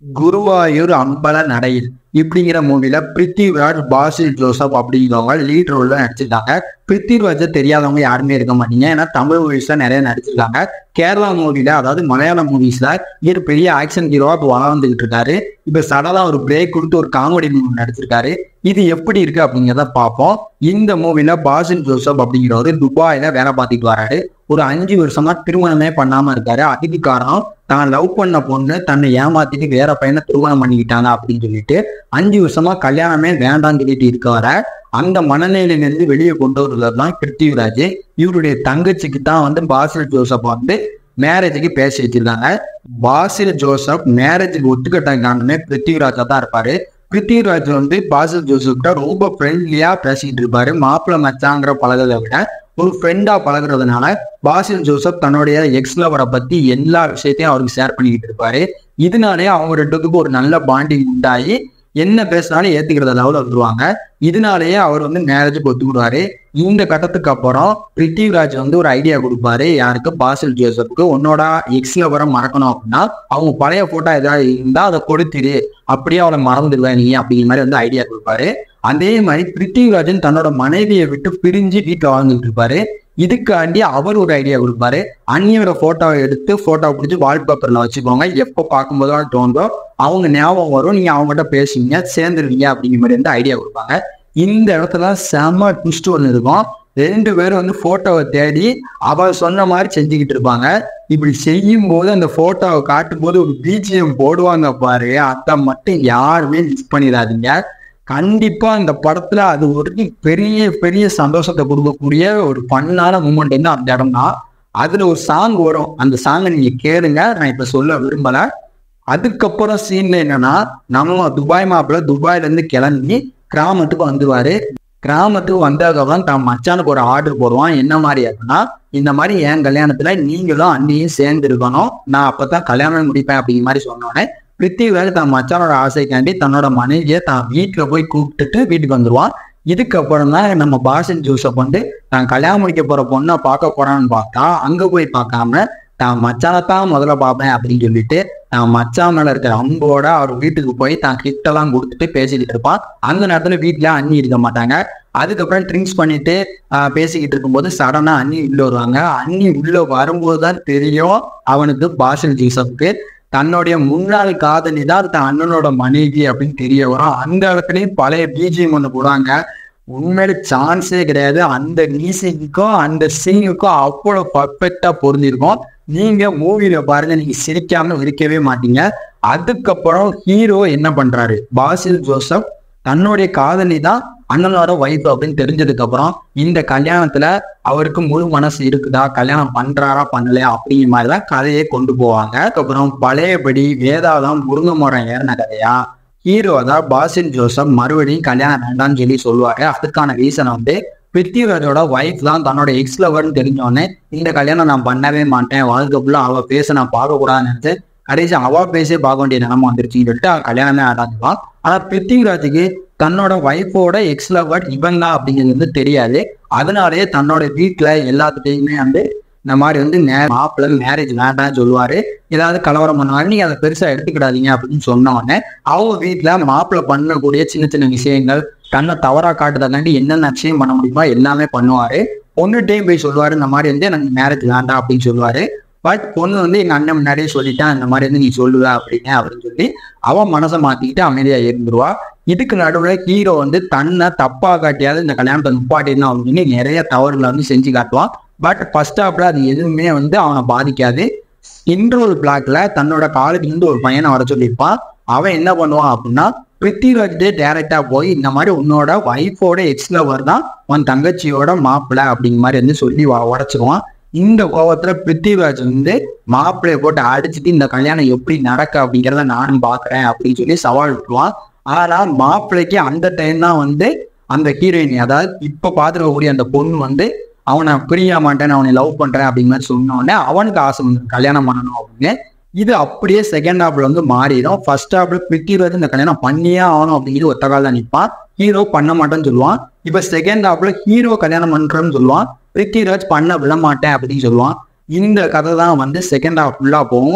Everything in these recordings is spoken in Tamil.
குருவாயூர் அம்பல நடையில் இப்படிங்கிற மூவில பிருத்திவிராஜ் பாசில் ஜோசப் அப்படிங்கிறவங்க லீட் ரோல்ல நடிச்சிருக்காங்க பிருத்திவிராஜை தெரியாதவங்க யாருமே இருக்க மாட்டீங்க ஏன்னா தமிழ் மூவிஸ்ல நிறைய நடிச்சிருக்காங்க கேரளா மூவில அதாவது மலையாள மூவிஸ்ல இவர் பெரிய ஆக்ஷன் ஹீரோவா இப்போ வளர்ந்துகிட்டு இருக்காரு இப்ப சடலா ஒரு பிரேக் கொடுத்து ஒரு காமெடி மூவி நடிச்சிருக்காரு இது எப்படி இருக்கு அப்படிங்கிறத பார்ப்போம் இந்த மூவில பாசில் ஜோசப் அப்படிங்கிறவரு துபாயில வேலை பார்த்துட்டு வராரு ஒரு அஞ்சு வருஷமா திருமணமே பண்ணாம இருக்காரு அதுக்கு காரணம் தான் லவ் பண்ண பொண்ணு தன்னை ஏமாத்திட்டு வேற பையனை திருமணம் பண்ணிக்கிட்டாங்க அப்படின்னு சொல்லிட்டு அஞ்சு வருஷமா கல்யாணமே வேண்டாம்னு சொல்லிட்டு இருக்கவர அந்த மனநிலையிலிருந்து வெளியே கொண்டு வருவது தான் பிருத்திவிராஜ் இவருடைய தங்கச்சிக்கு தான் வந்து பாசில் ஜோசப் வந்து மேரேஜுக்கு பேசி வச்சிருக்காங்க பாசில் ஜோசப் மேரேஜுக்கு ஒத்துக்கிட்ட காரணமே பிருத்திவிராஜா தான் இருப்பாரு பிருத்திவிராஜ் வந்து பாசில் ஜோசப் கிட்ட ரொம்ப ஃப்ரெண்ட்லியா பேசிக்கிட்டு இருப்பாரு மாப்பிள்ளை மச்சாங்கிற பழகதை விட ஒரு ஃப்ரெண்டா பழகுறதுனால பாசில் ஜோசப் தன்னுடைய எக்ஸ் லவரை பத்தி எல்லா விஷயத்தையும் அவருக்கு ஷேர் பண்ணிக்கிட்டு இருப்பாரு இதனாலே அவங்க ரெண்டுத்துக்கும் ஒரு நல்ல பாண்டிங் உண்டாகி என்ன பேசினாலும் ஏத்துக்கிறத லெவலில் வந்துருவாங்க இதனாலேயே அவர் வந்து மேரேஜுக்கு ஒத்துக்கிடுவாரு இந்த கட்டத்துக்கு அப்புறம் பிருத்திவிராஜ் வந்து ஒரு ஐடியா கொடுப்பாரு யாருக்கு பாசில் ஜோசப்புக்கு உன்னோட எக்ஸ் லவரை மறக்கணும் அப்படின்னா அவங்க பழைய போட்டோ ஏதாவது இருந்தா அதை கொடுத்துரு அப்படியே அவளை மறந்துடுவேன் நீ அப்படிங்கிற மாதிரி வந்து ஐடியா கொடுப்பாரு அதே மாதிரி பிருத்திவிராஜன் தன்னோட மனைவியை விட்டு பிரிஞ்சு வீட்டில் வாழ்ந்துட்டு இருப்பாரு இதுக்காண்டி அவர் ஒரு ஐடியா கொடுப்பாரு அந்நியோட போட்டோவை எடுத்து போட்டோ பிடிச்சி வால்பேப்பர்ல வச்சுக்கோங்க எப்போ பார்க்கும்போது தோன்றோ அவங்க ஞாபகம் வரும் நீங்க அவங்ககிட்ட பேசுவீங்க சேர்ந்துருவீங்க அப்படிங்கிற மாதிரி வந்து ஐடியா கொடுப்பாங்க இந்த இடத்துல செம ட்விஸ்ட் ஒன்று இருக்கும் ரெண்டு பேரும் வந்து போட்டோவை தேடி அவ சொன்ன மாதிரி செஞ்சுக்கிட்டு இருப்பாங்க இப்படி செய்யும் போது அந்த போட்டோவை காட்டும் போது ஒரு பிஜிஎம் போடுவாங்க பாரு அதை மட்டும் யாருமே மிஸ் பண்ணிடாதீங்க கண்டிப்பா இந்த படத்துல அது ஒரு பெரிய பெரிய சந்தோஷத்தை கொடுக்கக்கூடிய ஒரு பண்ணான மூமெண்ட் வந்து அந்த இடம் தான் அதுல ஒரு சாங் வரும் அந்த சாங்கை நீங்க கேளுங்க நான் இப்ப சொல்ல விரும்பல அதுக்கப்புறம் சீன்ல என்னன்னா நம்ம துபாய் மாப்பிள்ள துபாயில இருந்து கிளம்பி கிராமத்துக்கு வந்துருவாரு கிராமத்துக்கு வந்ததுக்கப்புறம் தான் மச்சானுக்கு ஒரு ஆர்டர் போடுவான் என்ன மாதிரி அப்படின்னா இந்த மாதிரி என் கல்யாணத்துல நீங்களும் அண்ணியும் சேர்ந்து இருக்கணும் நான் அப்பதான் கல்யாணம் முடிப்பேன் அப்படிங்கிற மாதிரி சொன்னோன்னே பிருத்திவிராஜ் தன் மச்சானோட ஆசைக்காண்டி தன்னோட மனைவியை தான் வீட்டுல போய் கூப்பிட்டுட்டு வீட்டுக்கு வந்துருவான் இதுக்கப்புறம் தான் நம்ம பாசன் ஜோசப் வந்து தான் கல்யாணம் முடிக்க போற பொண்ணை பார்க்க போறான்னு பார்த்தா அங்க போய் பார்க்காம தான் மச்சானத்தான் முதல்ல பார்ப்பேன் அப்படின்னு சொல்லிட்டு தான் மச்சான் மேல இருக்கிற அம்போட அவர் வீட்டுக்கு போய் தான் கிட்டலாம் கொடுத்துட்டு பேசிக்கிட்டு இருப்பான் அந்த நேரத்துல வீட்டுல அண்ணி இருக்க மாட்டாங்க அதுக்கப்புறம் ட்ரிங்க்ஸ் பண்ணிட்டு ஆஹ், பேசிக்கிட்டு இருக்கும்போது சடனா அண்ணி உள்ள வருவாங்க அண்ணி உள்ள வரும்போது தான் தெரியும் அவனுக்கு பாஷல் ஜீசப்க்கு தன்னுடைய முன்னாள் காதலி தான் தன் அண்ணனோட மனைவி அப்படின்னு தெரிய வரும் அந்த இடத்துலயும் பழைய பிஜிஎம் ஒன்று போடுவாங்க உண்மையில சான்ஸே கிடையாது அந்த மியூசிக்குக்கும் அந்த சீனுக்கும் அவ்வளோ பர்ஃபெக்டா பொருந்திருக்கும் நீங்க மூவில பாருங்க நீங்க சிரிக்காம இருக்கவே மாட்டீங்க அதுக்கப்புறம் ஹீரோ என்ன பண்றாரு பாசில் ஜோசப் தன்னுடைய காதலி தான் அண்ணனோட ஒய்ஃப் அப்படின்னு தெரிஞ்சதுக்கு அப்புறம் இந்த கல்யாணத்துல அவருக்கு முழு மனசு இருக்குதா கல்யாணம் பண்றாரா பண்ணலையா அப்படிங்கிற மாதிரி தான் கதையை கொண்டு போவாங்க அதுக்கப்புறம் பழையபடி வேதாளம் முருங்கை மரம் ஏறின கதையா ஹீரோ தான் பாசில் ஜோசப் மறுபடியும் கல்யாணம் வேண்டாம்னு சொல்லி சொல்லுவாரு அதுக்கான ரீசன் வந்து பிருத்திவிராஜோட ஒய்ஃப் தான் தன்னோட எக்ஸ் லவர்னு தெரிஞ்சோடனே இந்த கல்யாணம் நான் பண்ணவே மாட்டேன் வாழ்க்கை ஃபுல்லாக அவ பேச நான் பார்க்க கூடாதுன்னு நினைச்சு கடைசி அவ பேசே பார்க்க வேண்டிய நிலைமை வந்துருச்சுன்னு சொல்லிட்டு அவன் கல்யாணமே ஆடாதுவான் ஆனா பிருத்திவிராஜுக்கு தன்னோட ஒய்ஃபோட எக்ஸ் லவர் இவன் தான் அப்படிங்கிறது வந்து தெரியாது அதனாலேயே தன்னோட வீட்டுல எல்லாத்துட்டையுமே வந்து இந்த மாதிரி வந்து நே- மாப்பிள்ளை மேரேஜ் வேண்டாம்னு சொல்லுவாரு ஏதாவது கலவரம் பண்ணுவாரு நீங்க அதை பெருசா எடுத்துக்கிடாதீங்க அப்படின்னு சொன்ன உடனே அவங்க வீட்டுல மாப்பிள்ளை பண்ணக்கூடிய சின்ன சின்ன விஷயங்கள் தன்னை தவறா காட்டுறதாண்டி என்னென்ன விஷயம் பண்ண முடியுமோ எல்லாமே பண்ணுவாரு பொண்ணுகிட்டையும் போய் சொல்லுவாரு இந்த மாதிரி வந்து எனக்கு மேரேஜ் வேண்டாம் அப்படின்னு சொல்லுவாரு பட் பொண்ணு வந்து எங்க அண்ணன் முன்னாடியே சொல்லிட்டான் இந்த மாதிரி வந்து நீ சொல்லுவ அப்படின்னு அப்படின்னு சொல்லி அவன் மனசை மாத்திக்கிட்டு அமைதியா இருந்துருவா இதுக்கு நடுவுல ஹீரோ வந்து தன்னை தப்பா காட்டியாவது இந்த கல்யாணத்தை நிப்பாட்டிடணும் அப்படின்னு நிறைய தவறுகளை வந்து செஞ்சு காட்டுவான் பட் ஃபர்ஸ்ட் ஹாப்ல அது எதுவுமே வந்து அவனை பாதிக்காது இன்ட்ரோல் பிளாக்ல தன்னோட காலேஜ்ல இருந்து ஒரு பையனை வர சொல்லியிருப்பான் அவன் என்ன பண்ணுவான் அப்படின்னா பிருத்திவிராஜ்டே டைரக்டா போய் இந்த மாதிரி உன்னோட ஒய்ஃபோட எக்ஸ் லவர் தான் உன் தங்கச்சியோட மாப்பிள்ளை அப்படிங்கிற மாதிரி வந்து சொல்லி உ- உடைச்சிருவான் இந்த கோவத்துல பிருத்திவிராஜ் வந்து மாப்பிள்ளைய போட்டு அடிச்சுட்டு இந்த கல்யாணம் எப்படி நடக்க அப்படிங்கிறத நானும் பாக்குறேன் அப்படின்னு சொல்லி சவால் விட்டுருவான் ஆனா மாப்பிள்ளைக்கு அந்த டைம் தான் வந்து அந்த ஹீரோயின் அதாவது இப்ப பாத்துக்கக்கூடிய அந்த பொண்ணு வந்து அவனை பிரிய மாட்டேன் அவனை லவ் பண்றேன் அப்படிங்கிற மாதிரி சொன்ன உடனே அவனுக்கு ஆசை வந்து கல்யாணம் பண்ணணும் அப்படின்னு இது அப்படியே செகண்ட் ஹாப்ல வந்து மாறிடும் ஃபர்ஸ்ட் ஹாப்ல பிருத்திவிராஜ் இந்த கல்யாணம் பண்ணியே ஆகணும் அப்படிங்கிற ஒத்த கால நிற்பான் ஹீரோ பண்ண மாட்டேன்னு சொல்லுவான் இப்ப செகண்ட் ஹாப்ல ஹீரோ கல்யாணம் பண்றேன்னு சொல்லுவான் பிருத்திவிராஜ் பண்ண விட மாட்டேன் அப்படின்னு சொல்லுவான் இந்த கதை தான் வந்து செகண்ட் ஹாஃப் ஃபுல்லா போகும்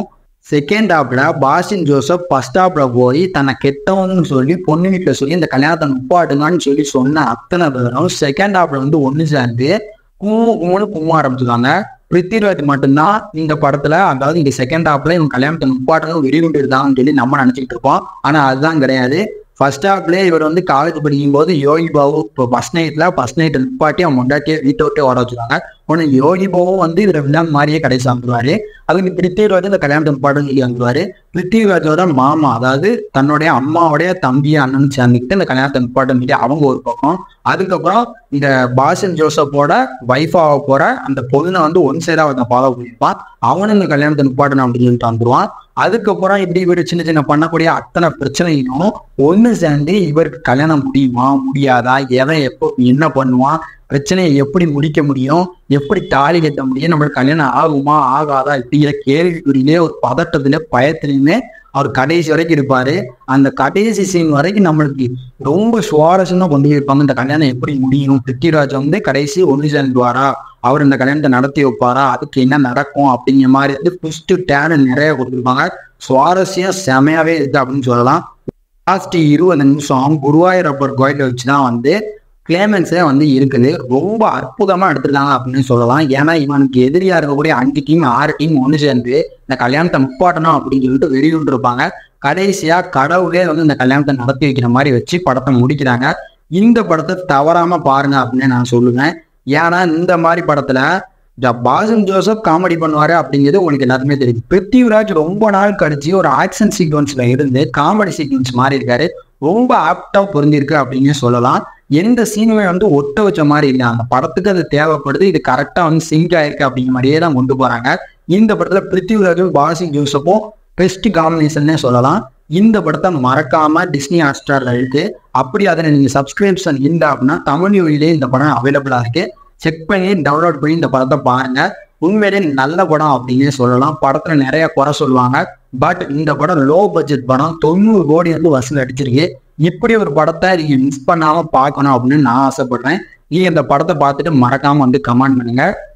செகண்ட் ஹாப்ல பாசின் ஜோசப் ஃபர்ஸ்ட் ஹாப்ல போய் தன்னை கெட்டவன்னு சொல்லி பொண்ணு வீட்டில் சொல்லி இந்த கல்யாணத்தை நிப்பாட்டுங்கன்னு சொல்லி சொன்ன அத்தனை பேரும் செகண்ட் ஹாப்ல வந்து ஒன்று சேர்ந்து கும்மு கும்முன்னு கும்ம ஆரம்பிச்சுக்காங்க பிருத்திவிராஜ் மட்டும்தான் இந்த படத்துல அதாவது இந்த செகண்ட் ஹாப்ல இவங்க கல்யாணத்தை நிப்பாட்டணும் வெடிகுண்டு இருந்தாங்கன்னு சொல்லி நம்ம நினைச்சிட்டு இருப்போம் ஆனா அதுதான் கிடையாது ஃபர்ஸ்ட் ஹாப்லேயே இவர் வந்து காலேஜ் படிக்கும் போது யோகி பாபு இப்போ ஃபர்ஸ்ட் நைட்ல ஃபர்ஸ்ட் நைட் நிப்பாட்டி அவன் முண்டாட்டியே வீட்டை விட்டு வர வச்சுருக்காங்க உடனே யோகி பாபுவும் வந்து இவரை வில்லன் மாதிரியே கடைசி வந்துருவாரு அதுக்கு பிருத்திவிராஜ் இந்த கல்யாணத்தை நிப்பாட்டுன்னு சொல்லி வந்துருவாரு பிருத்திவிராஜோட மாமா அதாவது தன்னுடைய அம்மாவுடைய தம்பி அண்ணன் சேர்ந்துக்கிட்டு இந்த கல்யாணத்தை நிப்பாட்டம் சொல்லி அவங்க ஒரு பக்கம் அதுக்கப்புறம் இந்த பாசன் ஜோசப்போட ஒய்ஃபாக போற அந்த பொண்ணை வந்து ஒன் சைடா வந்து ஃபாலோ பண்ணிருப்பான் அவனும் இந்த கல்யாணத்தை நிப்பாட்டணும் அப்படின்னு சொல்லிட்டு வந்துருவான் அதுக்கப்புறம் இப்படி இவர் சின்ன சின்ன பண்ணக்கூடிய அத்தனை பிரச்சனையும் ஒன்று சேர்ந்து இவருக்கு கல்யாணம் முடியுமா முடியாதா எவன் எப்போ என்ன பண்ணுவான் பிரச்சனையை எப்படி முடிக்க முடியும் எப்படி தாலி கட்ட முடியும் நம்மளுக்கு கல்யாணம் ஆகுமா ஆகாதா இப்படிங்கிற கேள்விக்குறியிலே ஒரு பதட்டத்துல பயத்திலையுமே அவர் கடைசி வரைக்கும் இருப்பாரு அந்த கடைசி சீன் வரைக்கும் நம்மளுக்கு ரொம்ப சுவாரஸ்யமா கொண்டு போயிருப்பாங்க இந்த கல்யாணம் எப்படி முடியும் பிருத்திவிராஜ் வந்து கடைசி ஒன்று சேர்ந்துவாரா அவர் இந்த கல்யாணத்தை நடத்தி வைப்பாரா அதுக்கு என்ன நடக்கும் அப்படிங்கிற மாதிரி வந்து ட்விஸ்ட் டேன் நிறைய கொடுத்துருப்பாங்க சுவாரஸ்யம் செமையாவே இருக்கு அப்படின்னு சொல்லலாம் லாஸ்ட் இருபது நிமிஷம் குருவாயூரப்பர் கோயிலை வச்சு தான் வந்து கிளைமேக்ஸே வந்து இருக்குது ரொம்ப அற்புதமா எடுத்திருக்காங்க அப்படின்னு சொல்லலாம் ஏன்னா இவனுக்கு எதிரியா இருக்கக்கூடிய அஞ்சு டீம் ஆறு டீம் ஒன்று சேர்ந்து இந்த கல்யாணத்தை முப்பாட்டணும் அப்படின்னு சொல்லிட்டு வெளியிட்டு இருப்பாங்க கடைசியா கடவுளே வந்து இந்த கல்யாணத்தை நடத்தி வைக்கிற மாதிரி வச்சு படத்தை முடிக்கிறாங்க இந்த படத்தை தவறாம பாருங்க அப்படின்னு நான் சொல்லுவேன் ஏன்னா இந்த மாதிரி படத்துல இந்த பாசன் ஜோசப் காமெடி பண்ணுவாரு அப்படிங்கிறது உங்களுக்கு எல்லாருமே தெரியும் பிருத்திவிராஜ் ரொம்ப நாள் கழிச்சு ஒரு ஆக்ஷன் சீக்வன்ஸ்ல இருந்து காமெடி சீக்வன்ஸ் மாறி இருக்காரு ரொம்ப ஆப்டா பொருந்திருக்கு அப்படின்னு சொல்லலாம் எந்த சீனுமே வந்து ஒட்ட வச்ச மாதிரி இல்லை அந்த படத்துக்கு அது தேவைப்படுது இது கரெக்டா வந்து சிங்க் ஆயிருக்கு அப்படிங்கிற மாதிரியே தான் கொண்டு போறாங்க இந்த படத்துல பிருத்திவிராஜும் பாசி ஜோசப்பும் பெஸ்ட் காம்பினேஷன்னே சொல்லலாம் இந்த படத்தை மறக்காம டிஸ்னி ஹாட்ஸ்டார்ல இருக்கு அப்படி அதில் நீங்க சப்ஸ்கிரிப்ஷன் இல்லை அப்படின்னா தமிழ் மொழியிலே இந்த படம் அவைலபிளா இருக்கு செக் பண்ணி டவுன்லோட் பண்ணி இந்த படத்தை பாருங்க உண்மையிலே நல்ல படம் அப்படின்னு சொல்லலாம் படத்துல நிறைய குறை சொல்லுவாங்க பட் இந்த படம் லோ பட்ஜெட் படம் தொண்ணூறு கோடி வந்து வசூல் அடிச்சிருக்கு இப்படி ஒரு படத்தை நீங்க மிஸ் பண்ணாம பார்க்கணும் அப்படின்னு நான் ஆசைப்படுறேன் நீங்க இந்த படத்தை பார்த்துட்டு மறக்காம வந்து கமெண்ட் பண்ணுங்க